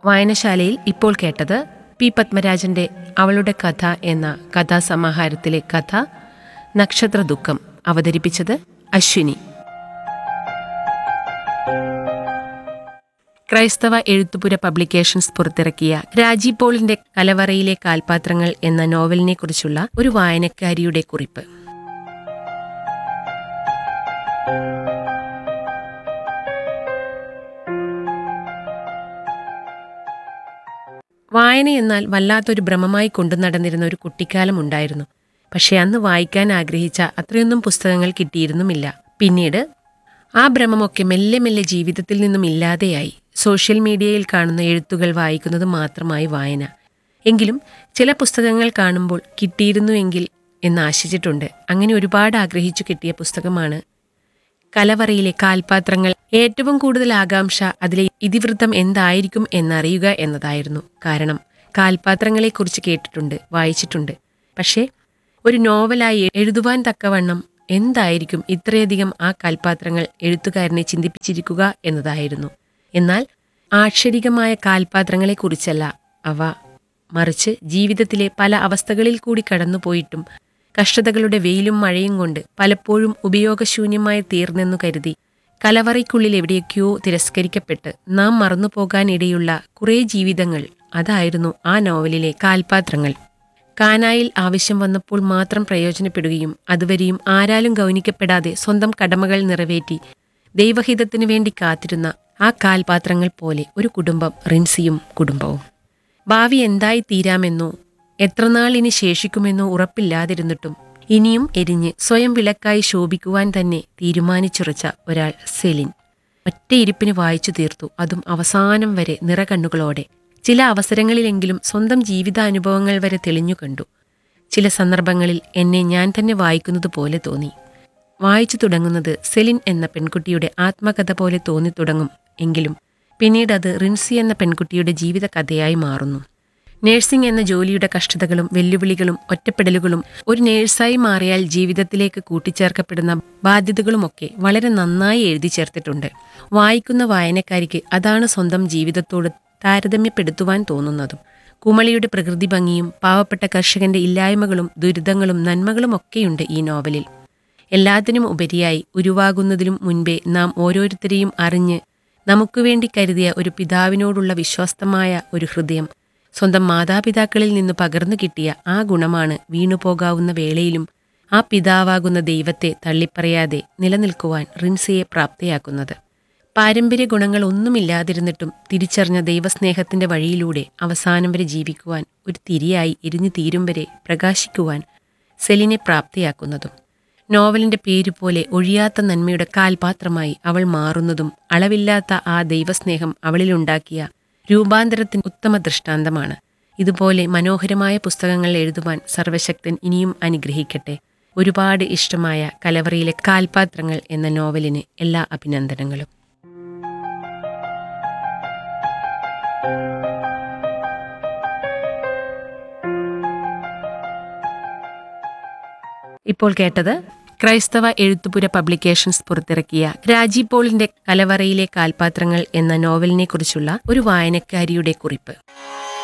വായനശാലയിൽ ഇപ്പോൾ കേട്ടത് പി പത്മരാജന്റെ അവളുടെ കഥ എന്ന കഥാസമാഹാരത്തിലെ കഥ നക്ഷത്ര ദുഃഖം അവതരിപ്പിച്ചത് അശ്വിനി ക്രൈസ്തവ എഴുത്തുപുര പബ്ലിക്കേഷൻസ് പുറത്തിറക്കിയ രാജി പോളിന്റെ കലവറയിലെ കാൽപാത്രങ്ങൾ എന്ന നോവലിനെ കുറിച്ചുള്ള ഒരു വായനക്കാരിയുടെ കുറിപ്പ് വായന എന്നാൽ വല്ലാത്തൊരു ഭ്രമമായി കൊണ്ടു നടന്നിരുന്ന ഒരു കുട്ടിക്കാലം ഉണ്ടായിരുന്നു പക്ഷെ അന്ന് വായിക്കാൻ ആഗ്രഹിച്ച അത്രയൊന്നും പുസ്തകങ്ങൾ കിട്ടിയിരുന്നുമില്ല പിന്നീട് ആ ഭ്രമമൊക്കെ മെല്ലെ മെല്ലെ ജീവിതത്തിൽ നിന്നും ഇല്ലാതെയായി സോഷ്യൽ മീഡിയയിൽ കാണുന്ന എഴുത്തുകൾ വായിക്കുന്നത് മാത്രമായി വായന എങ്കിലും ചില പുസ്തകങ്ങൾ കാണുമ്പോൾ കിട്ടിയിരുന്നുവെങ്കിൽ എന്ന് ആശിച്ചിട്ടുണ്ട് അങ്ങനെ ഒരുപാട് ആഗ്രഹിച്ചു കിട്ടിയ പുസ്തകമാണ് കലവറയിലെ കാൽപാത്രങ്ങൾ ഏറ്റവും കൂടുതൽ ആകാംക്ഷ അതിലെ ഇതിവൃത്തം എന്തായിരിക്കും എന്നറിയുക എന്നതായിരുന്നു കാരണം കാൽപാത്രങ്ങളെക്കുറിച്ച് കേട്ടിട്ടുണ്ട് വായിച്ചിട്ടുണ്ട് പക്ഷേ ഒരു നോവലായി എഴുതുവാൻ തക്കവണ്ണം എന്തായിരിക്കും ഇത്രയധികം ആ കാൽപാത്രങ്ങൾ എഴുത്തുകാരനെ ചിന്തിപ്പിച്ചിരിക്കുക എന്നതായിരുന്നു എന്നാൽ ആക്ഷരികമായ കാൽപാത്രങ്ങളെക്കുറിച്ചല്ല അവ മറിച്ച് ജീവിതത്തിലെ പല അവസ്ഥകളിൽ കൂടി കടന്നുപോയിട്ടും കഷ്ടതകളുടെ വെയിലും മഴയും കൊണ്ട് പലപ്പോഴും ഉപയോഗശൂന്യമായി തീർന്നെന്നു കരുതി കലവറയ്ക്കുള്ളിൽ എവിടെയൊക്കെയോ തിരസ്കരിക്കപ്പെട്ട് നാം മറന്നുപോകാനിടയുള്ള കുറേ ജീവിതങ്ങൾ അതായിരുന്നു ആ നോവലിലെ കാൽപാത്രങ്ങൾ കാനായിൽ ആവശ്യം വന്നപ്പോൾ മാത്രം പ്രയോജനപ്പെടുകയും അതുവരെയും ആരാലും ഗൗനിക്കപ്പെടാതെ സ്വന്തം കടമകൾ നിറവേറ്റി ദൈവഹിതത്തിനു വേണ്ടി കാത്തിരുന്ന ആ കാൽപാത്രങ്ങൾ പോലെ ഒരു കുടുംബം റിൻസിയും കുടുംബവും ഭാവി എന്തായി തീരാമെന്നോ എത്രനാൾ ഇനി ശേഷിക്കുമെന്നോ ഉറപ്പില്ലാതിരുന്നിട്ടും ഇനിയും എരിഞ്ഞ് സ്വയം വിളക്കായി ശോഭിക്കുവാൻ തന്നെ തീരുമാനിച്ചുറച്ച ഒരാൾ സെലിൻ ഒറ്റയിരിപ്പിന് വായിച്ചു തീർത്തു അതും അവസാനം വരെ നിറകണ്ണുകളോടെ ചില അവസരങ്ങളിലെങ്കിലും സ്വന്തം ജീവിതാനുഭവങ്ങൾ വരെ തെളിഞ്ഞു കണ്ടു ചില സന്ദർഭങ്ങളിൽ എന്നെ ഞാൻ തന്നെ വായിക്കുന്നത് പോലെ തോന്നി വായിച്ചു തുടങ്ങുന്നത് സെലിൻ എന്ന പെൺകുട്ടിയുടെ ആത്മകഥ പോലെ തോന്നിത്തുടങ്ങും എങ്കിലും പിന്നീട് അത് റിൻസി എന്ന പെൺകുട്ടിയുടെ ജീവിത കഥയായി മാറുന്നു നേഴ്സിംഗ് എന്ന ജോലിയുടെ കഷ്ടതകളും വെല്ലുവിളികളും ഒറ്റപ്പെടലുകളും ഒരു നേഴ്സായി മാറിയാൽ ജീവിതത്തിലേക്ക് കൂട്ടിച്ചേർക്കപ്പെടുന്ന ബാധ്യതകളുമൊക്കെ വളരെ നന്നായി എഴുതി ചേർത്തിട്ടുണ്ട് വായിക്കുന്ന വായനക്കാരിക്ക് അതാണ് സ്വന്തം ജീവിതത്തോട് താരതമ്യപ്പെടുത്തുവാൻ തോന്നുന്നതും കുമളിയുടെ പ്രകൃതി ഭംഗിയും പാവപ്പെട്ട കർഷകന്റെ ഇല്ലായ്മകളും ദുരിതങ്ങളും നന്മകളും ഒക്കെയുണ്ട് ഈ നോവലിൽ എല്ലാത്തിനും ഉപരിയായി ഉരുവാകുന്നതിലും മുൻപേ നാം ഓരോരുത്തരെയും അറിഞ്ഞ് നമുക്ക് വേണ്ടി കരുതിയ ഒരു പിതാവിനോടുള്ള വിശ്വസ്തമായ ഒരു ഹൃദയം സ്വന്തം മാതാപിതാക്കളിൽ നിന്ന് പകർന്നു കിട്ടിയ ആ ഗുണമാണ് വീണുപോകാവുന്ന വേളയിലും ആ പിതാവാകുന്ന ദൈവത്തെ തള്ളിപ്പറയാതെ നിലനിൽക്കുവാൻ റിൻസിയെ പ്രാപ്തയാക്കുന്നത് പാരമ്പര്യ ഗുണങ്ങൾ ഒന്നുമില്ലാതിരുന്നിട്ടും തിരിച്ചറിഞ്ഞ ദൈവസ്നേഹത്തിന്റെ വഴിയിലൂടെ അവസാനം വരെ ജീവിക്കുവാൻ ഒരു തിരിയായി എരിഞ്ഞു തീരും വരെ പ്രകാശിക്കുവാൻ സെലിനെ പ്രാപ്തയാക്കുന്നതും നോവലിന്റെ പേരുപോലെ ഒഴിയാത്ത നന്മയുടെ കാൽപാത്രമായി അവൾ മാറുന്നതും അളവില്ലാത്ത ആ ദൈവസ്നേഹം അവളിലുണ്ടാക്കിയ രൂപാന്തരത്തിന് ഉത്തമ ദൃഷ്ടാന്തമാണ് ഇതുപോലെ മനോഹരമായ പുസ്തകങ്ങൾ എഴുതുവാൻ സർവശക്തൻ ഇനിയും അനുഗ്രഹിക്കട്ടെ ഒരുപാട് ഇഷ്ടമായ കലവറയിലെ കാൽപാത്രങ്ങൾ എന്ന നോവലിന് എല്ലാ അഭിനന്ദനങ്ങളും ഇപ്പോൾ കേട്ടത് ക്രൈസ്തവ എഴുത്തുപുര പബ്ലിക്കേഷൻസ് പുറത്തിറക്കിയ രാജി പോളിന്റെ കലവറയിലെ കാൽപാത്രങ്ങൾ എന്ന നോവലിനെ കുറിച്ചുള്ള ഒരു വായനക്കാരിയുടെ കുറിപ്പ്